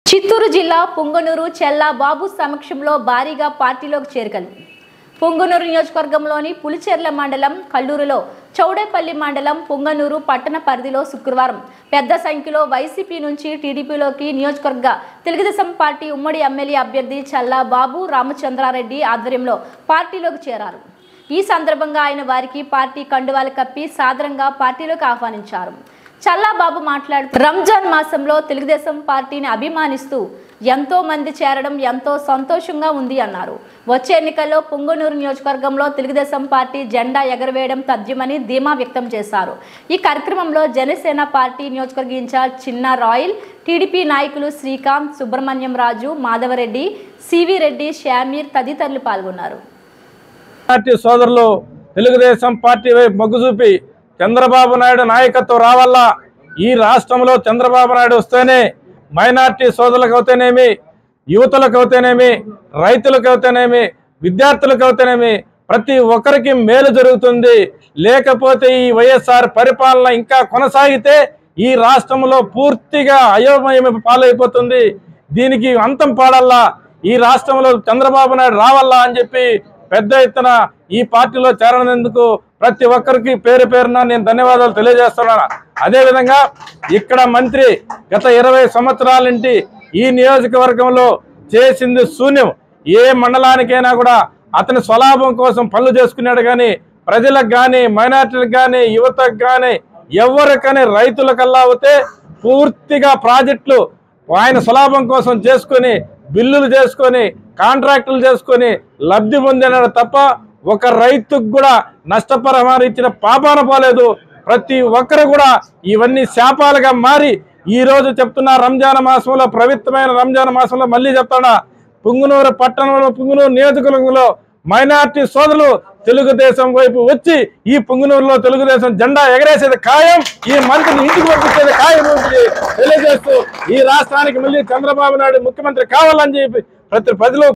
చిత్తూరు జిల్లా పుంగనూరు చెల్లా బాబు సమక్షంలో భారీగా పార్టీలోకి చేరికలు పుంగనూరు నియోజకవర్గంలోని పులిచెర్ల మండలం కల్లూరులో చౌడేపల్లి మండలం పుంగనూరు పట్టణ పరిధిలో శుక్రవారం పెద్ద సంఖ్యలో వైసీపీ నుంచి టీడీపీలోకి నియోజకవర్గ తెలుగుదేశం పార్టీ ఉమ్మడి ఎమ్మెల్యే అభ్యర్థి చల్లా బాబు రామచంద్రారెడ్డి ఆధ్వర్యంలో పార్టీలోకి చేరారు ఈ సందర్భంగా ఆయన వారికి పార్టీ కండువాలు కప్పి సాదరంగా పార్టీలోకి ఆహ్వానించారు చల్లాబాబు మాట్లాడుతూ రంజాన్ మాసంలో తెలుగుదేశం పార్టీని అభిమానిస్తూ ఎంతో మంది చేరడం ఎంతో సంతోషంగా ఉంది అన్నారు వచ్చే ఎన్నికల్లో పుంగనూరు నియోజకవర్గంలో తెలుగుదేశం పార్టీ జెండా ఎగరవేయడం తథ్యమని ధీమా వ్యక్తం చేశారు ఈ కార్యక్రమంలో జనసేన పార్టీ నియోజకవర్గ ఇన్ఛార్జ్ చిన్న రాయల్ టీడీపీ నాయకులు శ్రీకాంత్ సుబ్రహ్మణ్యం రాజు మాధవరెడ్డి సివి రెడ్డి షామీర్ తదితరులు పాల్గొన్నారు పార్టీ సోదరులు తెలుగుదేశం పార్టీ వైపు మొగ్గు చూపి చంద్రబాబు నాయుడు నాయకత్వం రావాలా ఈ రాష్ట్రంలో చంద్రబాబు నాయుడు వస్తేనే మైనార్టీ సోదరులకు అవుతేనేమి యువతలకు అవుతేనేమి రైతులకు అవుతేనేమి విద్యార్థులకు అవుతేనేమి ప్రతి ఒక్కరికి మేలు జరుగుతుంది లేకపోతే ఈ వైఎస్ఆర్ పరిపాలన ఇంకా కొనసాగితే ఈ రాష్ట్రంలో పూర్తిగా అయోమయం పాలైపోతుంది దీనికి అంతం పాడల్లా ఈ రాష్ట్రంలో చంద్రబాబు నాయుడు రావాలా అని చెప్పి పెద్ద ఎత్తున ఈ పార్టీలో చేరనందుకు ప్రతి ఒక్కరికి పేరు పేరున నేను ధన్యవాదాలు తెలియజేస్తున్నాను అదేవిధంగా ఇక్కడ మంత్రి గత ఇరవై సంవత్సరాల నుండి ఈ నియోజకవర్గంలో చేసింది శూన్యం ఏ మండలానికైనా కూడా అతని స్వలాభం కోసం పనులు చేసుకున్నాడు కానీ ప్రజలకు కానీ మైనార్టీలకు కానీ యువతకు కానీ ఎవరికని రైతులకల్లా అవుతే పూర్తిగా ప్రాజెక్టులు ఆయన సులాభం కోసం చేసుకొని బిల్లులు చేసుకొని కాంట్రాక్టులు చేసుకొని లబ్ధి పొందినాడు తప్ప ఒక రైతుకు కూడా నష్టపరిహారం ఇచ్చిన పాపాన పోలేదు ప్రతి ఒక్కరు కూడా ఇవన్నీ శాపాలుగా మారి ఈ రోజు చెప్తున్న రంజాన్ మాసంలో పవిత్రమైన రంజాన్ మాసంలో మళ్ళీ చెప్తాడా పుంగునూరు పట్టణంలో పుంగునూరు నియోజకవర్గంలో మైనార్టీ సోదరులు తెలుగుదేశం వైపు వచ్చి ఈ పుంగునూరులో తెలుగుదేశం జెండా ఎగరేసేది ఖాయం ఈ మంత్రిని ఇంటికి పంపించేది ఖాయం అని తెలియజేస్తూ ఈ రాష్ట్రానికి మళ్ళీ చంద్రబాబు నాయుడు ముఖ్యమంత్రి కావాలని చెప్పి ప్రతి ప్రజలు